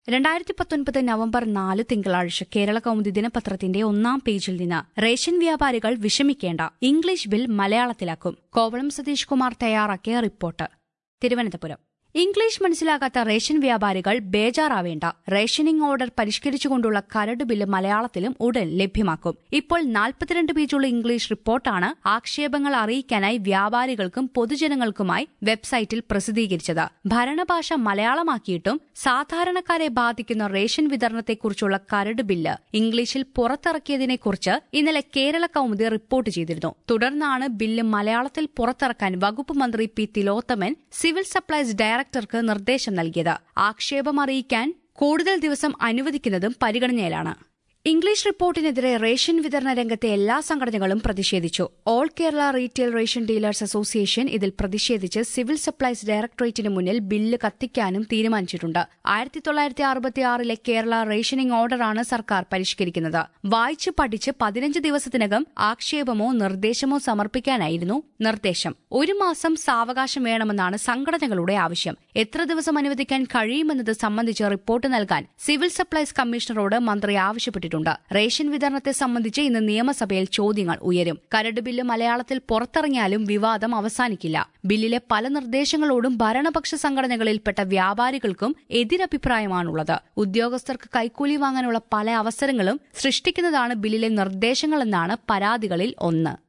രണ്ടായിരത്തി പത്തൊൻപത് നവംബർ നാല് തിങ്കളാഴ്ച കേരള കൗമുദി ദിനപത്രത്തിന്റെ ഒന്നാം പേജിൽ നിന്ന് റേഷൻ വ്യാപാരികൾ വിഷമിക്കേണ്ട ഇംഗ്ലീഷ് ബിൽ മലയാളത്തിലാക്കും കോവളം സതീഷ് കുമാർ തയ്യാറാക്കിയ റിപ്പോർട്ട് തിരുവനന്തപുരം ഇംഗ്ലീഷ് മനസ്സിലാകാത്ത റേഷൻ വ്യാപാരികൾ ബേജാറാവേണ്ട റേഷനിംഗ് ഓർഡർ പരിഷ്കരിച്ചുകൊണ്ടുള്ള കരട് ബില്ല് മലയാളത്തിലും ഉടൻ ലഭ്യമാക്കും ഇപ്പോൾ നാൽപ്പത്തിരണ്ട് പേജുള്ള ഇംഗ്ലീഷ് റിപ്പോർട്ടാണ് ആക്ഷേപങ്ങൾ അറിയിക്കാനായി വ്യാപാരികൾക്കും പൊതുജനങ്ങൾക്കുമായി വെബ്സൈറ്റിൽ പ്രസിദ്ധീകരിച്ചത് ഭരണഭാഷ മലയാളമാക്കിയിട്ടും സാധാരണക്കാരെ ബാധിക്കുന്ന റേഷൻ വിതരണത്തെക്കുറിച്ചുള്ള കരട് ബില്ല് ഇംഗ്ലീഷിൽ പുറത്തിറക്കിയതിനെക്കുറിച്ച് ഇന്നലെ കേരള കൌമുദി റിപ്പോർട്ട് ചെയ്തിരുന്നു തുടർന്നാണ് ബില്ല് മലയാളത്തിൽ പുറത്തിറക്കാൻ വകുപ്പ് മന്ത്രി പി തിലോത്തമൻ സിവിൽ സപ്ലൈസ് ഡയറക്ടർക്ക് നിർദ്ദേശം നൽകിയത് ആക്ഷേപം അറിയിക്കാൻ കൂടുതൽ ദിവസം അനുവദിക്കുന്നതും പരിഗണനയിലാണ് ഇംഗ്ലീഷ് റിപ്പോർട്ടിനെതിരെ റേഷൻ വിതരണ രംഗത്തെ എല്ലാ സംഘടനകളും പ്രതിഷേധിച്ചു all Kerala retail ration dealers association ഇതിൽ പ്രതിഷേധിച്ച് സിവിൽ സപ്ലൈസ് ഡയറക്ടറേറ്റിന് മുന്നിൽ ബില്ല് കത്തിക്കാനും തീരുമാനിച്ചിട്ടുണ്ട് ആയിരത്തി തൊള്ളായിരത്തി അറുപത്തിയാറിലെ കേരള റേഷനിംഗ് ഓർഡറാണ് സർക്കാർ പരിഷ്കരിക്കുന്നത് വായിച്ചു പഠിച്ച് പതിനഞ്ച് ദിവസത്തിനകം ആക്ഷേപമോ നിർദ്ദേശമോ സമർപ്പിക്കാനായിരുന്നു നിർദ്ദേശം ഒരു മാസം സാവകാശം വേണമെന്നാണ് സംഘടനകളുടെ ആവശ്യം എത്ര ദിവസം അനുവദിക്കാൻ കഴിയുമെന്നത് സംബന്ധിച്ച് റിപ്പോർട്ട് നൽകാൻ സിവിൽ സപ്ലൈസ് കമ്മീഷണറോട് മന്ത്രി ആവശ്യപ്പെട്ടിട്ടുണ്ട് റേഷൻ വിതരണത്തെ സംബന്ധിച്ച് ഇന്ന് നിയമസഭയിൽ ചോദ്യങ്ങൾ ഉയരും കരട് ബില്ല് മലയാളത്തിൽ പുറത്തിറങ്ങിയാലും വിവാദം അവസാനിക്കില്ല ബില്ലിലെ പല നിർദ്ദേശങ്ങളോടും ഭരണപക്ഷ സംഘടനകളിൽപ്പെട്ട വ്യാപാരികൾക്കും എതിരഭിപ്രായമാണുള്ളത് ഉദ്യോഗസ്ഥർക്ക് കൈക്കൂലി വാങ്ങാനുള്ള പല അവസരങ്ങളും സൃഷ്ടിക്കുന്നതാണ് ബില്ലിലെ നിർദ്ദേശങ്ങളെന്നാണ് പരാതികളിൽ ഒന്ന്